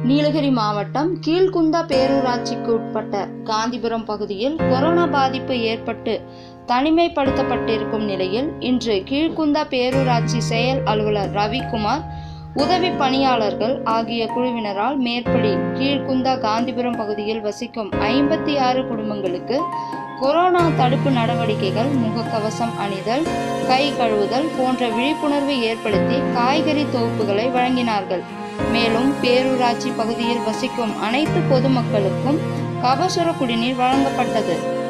நீலகிரி மாவட்டம் கீழ்குந்தா பேரூராட்சிக்கு உட்பட்ட காந்திபுரம் பகுதியில் கொரோனா பாதிப்பு ஏற்பட்டு தனிமைப்படுத்தப்பட்டிருக்கும் நிலையில் இன்று கீழ்குந்தா பேரூராட்சி செயல் அலுவலர் ரவிக்குமார் உதவி பணியாளர்கள் ஆகிய குழுவினரால் மேற்படி கீழ்குந்தா காந்திபுரம் பகுதியில் வசிக்கும் ஐம்பத்தி ஆறு குடும்பங்களுக்கு கொரோனா தடுப்பு நடவடிக்கைகள் முகக்கவசம் அணிதல் கை கழுவுதல் போன்ற விழிப்புணர்வை ஏற்படுத்தி காய்கறி தொகுப்புகளை வழங்கினார்கள் மேலும் பேரூராட்சி பகுதியில் வசிக்கும் அனைத்து பொதுமக்களுக்கும் கபசுர குடிநீர் வழங்கப்பட்டது